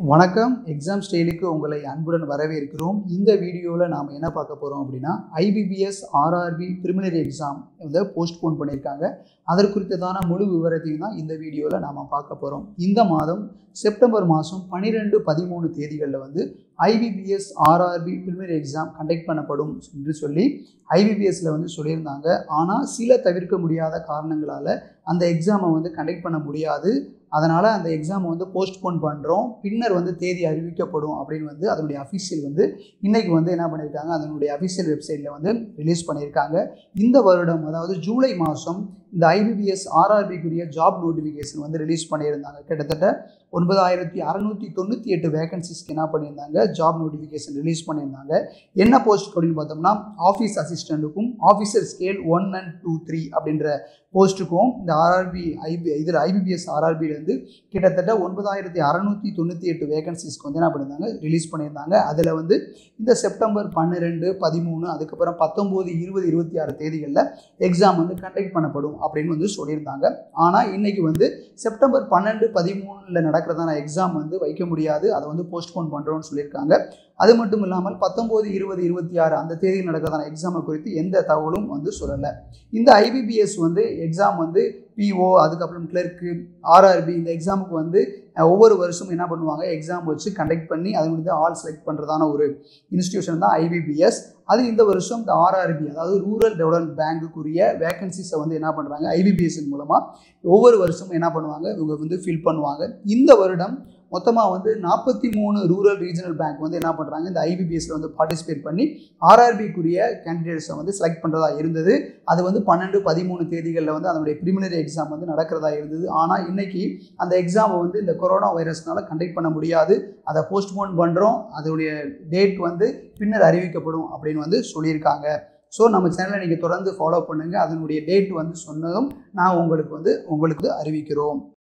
வணக்கம் எக்ஸாம் ஸ்டைலுக்கு உங்களை அன்புடன் வரவேற்கிறோம் இந்த வீடியோவில் நாம் என்ன பார்க்க போகிறோம் அப்படின்னா ஐபிபிஎஸ் ஆர்ஆர்பி பிரிமினரி எக்ஸாம் வந்து போஸ்ட்போன் பண்ணியிருக்காங்க அதற்குறித்ததான முழு விவரத்தையும் தான் இந்த வீடியோவில் நாம் பார்க்க போகிறோம் இந்த மாதம் செப்டம்பர் மாதம் பன்னிரெண்டு பதிமூணு தேதிகளில் வந்து IBPS RRB preliminary exam conduct பண்ணப்படும் என்று சொல்லி ஐபிபிஎஸ்ல வந்து சொல்லியிருந்தாங்க ஆனால் சில தவிர்க்க முடியாத காரணங்களால் அந்த எக்ஸாமை வந்து கண்டக்ட் பண்ண முடியாது அதனால் அந்த எக்ஸாமை வந்து போஸ்ட்போன் பண்ணுறோம் பின்னர் வந்து தேதி அறிவிக்கப்படும் அப்படின்னு வந்து அதனுடைய அஃபிஷியல் வந்து இன்றைக்கி வந்து என்ன பண்ணியிருக்காங்க அதனுடைய அஃபிஷியல் வெப்சைட்டில் வந்து ரிலீஸ் பண்ணியிருக்காங்க இந்த வருடம் அதாவது ஜூலை மாதம் இந்த ஐபிபிஎஸ் ஆர்ஆர்பிக்குரிய ஜாப் நோட்டிஃபிகேஷன் வந்து ரிலீஸ் பண்ணியிருந்தாங்க கிட்டத்தட்ட ஒன்பதாயிரத்தி அறநூற்றி தொண்ணூற்றி எட்டு வேகன்சிஸ்க்கு என்ன பண்ணியிருந்தாங்க ஜாப் நோட்டிஃபிகேஷன் ரிலீஸ் பண்ணியிருந்தாங்க என்ன போஸ்ட் அப்படின்னு பார்த்தோம்னா ஆஃபீஸ் அசிஸ்டண்ட்டுக்கும் officer scale one and two three அப்படின்ற போஸ்ட்டுக்கும் இந்த ஆர்ஆர்பி ஐபி இதில் ஐபிபிஎஸ் ஆர்ஆர்பியிலேருந்து கிட்டத்தட்ட ஒன்பதாயிரத்தி அறநூற்றி தொண்ணூற்றி எட்டு வேகன்சிஸ்க்கு வந்து என்ன பண்ணியிருந்தாங்க ரிலீஸ் பண்ணியிருந்தாங்க அதில் வந்து இந்த செப்டம்பர் பன்னிரெண்டு பதிமூணு அதுக்கப்புறம் பத்தொம்போது இருபது இருபத்தி ஆறு தேதிகளில் எக்ஸாம் வந்து கண்டக்ட் பண்ணப்படும் அப்படின்னு வந்து சொல்லியிருந்தாங்க ஆனால் இன்னைக்கு வந்து செப்டம்பர் பன்னெண்டு பதிமூணில் நடக்கிறதான எக்ஸாம் வந்து வைக்க முடியாது அதை வந்து போஸ்ட்போன் பண்ணுறோன்னு சொல்லியிருக்காங்க அது மட்டும் இல்லாமல் பத்தொம்போது இருபது இருபத்தி ஆறு அந்த தேதியில் நடக்கிறதான எக்ஸாமை குறித்து எந்த தகவலும் வந்து சொல்லலை இந்த ஐபிபிஎஸ் வந்து எக்ஸாம் வந்து பிஓ அதுக்கப்புறம் கிளர்க்கு ஆர்ஆர்பி இந்த எக்ஸாமுக்கு வந்து ஒவ்வொரு வருஷமும் என்ன பண்ணுவாங்க எக்ஸாம் வச்சு கண்டக்ட் பண்ணி அது வந்து ஆல் செலக்ட் பண்ணுறதான ஒரு இன்ஸ்டியூஷன் தான் ஐபிபிஎஸ் அது இந்த வருஷம் இந்த ஆர்ஆர்பி அதாவது ரூரல் டெவலப்மெண்ட் பேங்க்குரிய வேகன்சிஸை வந்து என்ன பண்ணுறாங்க ஐபிபிஎஸ்ஸின் மூலமாக ஒவ்வொரு வருஷமும் என்ன பண்ணுவாங்க இவங்க வந்து ஃபில் பண்ணுவாங்க இந்த வருடம் மொத்தமாக வந்து நாற்பத்தி மூணு ரூரல் ரீஜனல் பேங்க் வந்து என்ன பண்ணுறாங்க இந்த ஐபிபிஎஸ்ல வந்து பார்ட்டிசிபேட் பண்ணி ஆர்ஆர்பிக்குரிய கேண்டிடேட்ஸை வந்து செலக்ட் பண்ணுறதா இருந்தது அது வந்து பன்னெண்டு பதிமூணு தேதிகளில் வந்து அதனுடைய ப்ரிமினரி எக்ஸாம் வந்து நடக்கிறதா இருந்தது ஆனால் இன்னைக்கு அந்த எக்ஸாமை வந்து இந்த கொரோனா வைரஸ்னால கண்டக்ட் பண்ண முடியாது அதை போஸ்ட்போன் பண்ணுறோம் அதனுடைய டேட் வந்து பின்னர் அறிவிக்கப்படும் அப்படின்னு வந்து சொல்லியிருக்காங்க ஸோ நம்ம சேனலை நீங்கள் தொடர்ந்து ஃபாலோ பண்ணுங்கள் அதனுடைய டேட் வந்து சொன்னதும் நான் உங்களுக்கு வந்து உங்களுக்கு அறிவிக்கிறோம்